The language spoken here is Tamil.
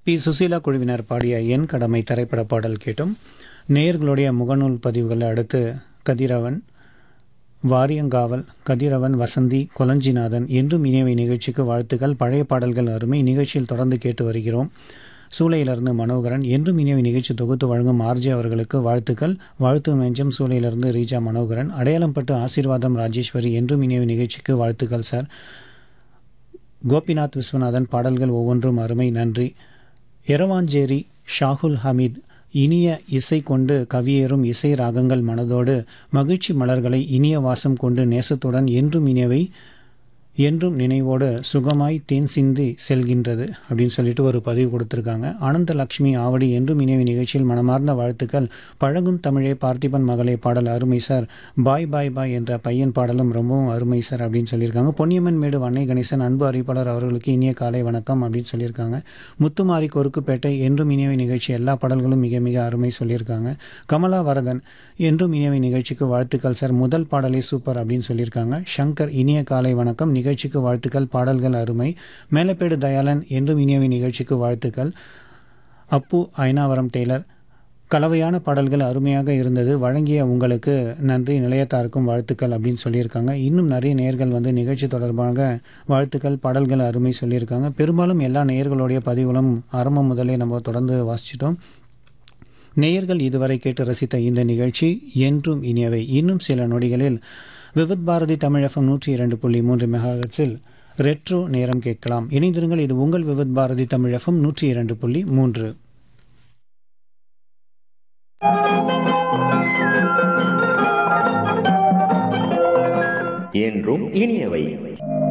பி சுசீலா குழுவினர் பாடிய என் கடமை திரைப்பட பாடல் கேட்டும் நேயர்களுடைய முகநூல் பதிவுகளை அடுத்து கதிரவன் வாரியங்காவல் கதிரவன் வசந்தி கொலஞ்சிநாதன் என்றும் இனியவை நிகழ்ச்சிக்கு வாழ்த்துக்கள் பழைய பாடல்கள் அருமை நிகழ்ச்சியில் தொடர்ந்து கேட்டு வருகிறோம் சூளையிலிருந்து மனோகரன் என்றும் இனியவை நிகழ்ச்சி தொகுத்து வழங்கும் ஆர்ஜே அவர்களுக்கு வாழ்த்துக்கள் வாழ்த்து மெஞ்சம் சூளையிலிருந்து ரீஜா மனோகரன் அடையாளம் பட்டு ஆசீர்வாதம் ராஜேஸ்வரி என்றும் இனியவை நிகழ்ச்சிக்கு வாழ்த்துக்கள் சார் கோபிநாத் விஸ்வநாதன் பாடல்கள் ஒவ்வொன்றும் அருமை நன்றி எரவாஞ்சேரி ஷாகுல் ஹமீத் இனிய இசை கொண்டு கவியேறும் இசை ராகங்கள் மனதோடு மகிழ்ச்சி மலர்களை இனிய வாசம் கொண்டு நேசத்துடன் என்றும் இனியவை என்றும் நினைவோடு சுகமாய் தேன் சிந்தி செல்கின்றது அப்படின்னு சொல்லிட்டு ஒரு பதிவு கொடுத்துருக்காங்க ஆனந்த லக்ஷ்மி ஆவடி என்றும் இணைவு நிகழ்ச்சியில் மனமார்ந்த வாழ்த்துக்கள் பழகும் தமிழே பார்த்திபன் மகளே பாடல் அருமை சார் பாய் பாய் பாய் என்ற பையன் பாடலும் ரொம்பவும் அருமை சார் அப்படின்னு சொல்லியிருக்காங்க பொன்னியம்மன் மேடு வன்னை கணேசன் அன்பு அறிவிப்பாளர் அவர்களுக்கு இனிய காலை வணக்கம் அப்படின்னு சொல்லியிருக்காங்க முத்துமாரி கொருக்குப்பேட்டை என்றும் இனியவை நிகழ்ச்சி எல்லா பாடல்களும் மிக மிக அருமை சொல்லியிருக்காங்க கமலா வரதன் என்றும் இனியவை நிகழ்ச்சிக்கு வாழ்த்துக்கள் சார் முதல் பாடலே சூப்பர் அப்படின்னு சொல்லியிருக்காங்க சங்கர் இனிய காலை வணக்கம் நிகழ்ச்சிக்கு வாழ்த்துக்கள் பாடல்கள் அருமை மேலப்பேடு தயாளன் என்றும் இனியவை நிகழ்ச்சிக்கு வாழ்த்துக்கள் அப்பு ஐனாவரம் டெய்லர் கலவையான பாடல்கள் அருமையாக இருந்தது வழங்கிய உங்களுக்கு நன்றி நிலையத்தாருக்கும் வாழ்த்துக்கள் அப்படின்னு சொல்லியிருக்காங்க இன்னும் நிறைய நேயர்கள் வந்து நிகழ்ச்சி தொடர்பாக வாழ்த்துக்கள் பாடல்கள் அருமை சொல்லியிருக்காங்க பெரும்பாலும் எல்லா நேயர்களுடைய பதிவுகளும் ஆரம்பம் முதலே நம்ம தொடர்ந்து வாசிச்சிட்டோம் நேயர்கள் இதுவரை கேட்டு ரசித்த இந்த நிகழ்ச்சி என்றும் இனியவை இன்னும் சில நொடிகளில் விவித் பாரதி தமிழ் எஃப்எம் நூற்றி இரண்டு புள்ளி மூன்று மெகாஹெட்ஸில் ரெட்ரோ நேரம் கேட்கலாம் இணைந்திருங்கள் இது உங்கள் விவித் பாரதி தமிழ் எஃப்எம் நூற்றி இரண்டு புள்ளி மூன்று என்றும் இனியவை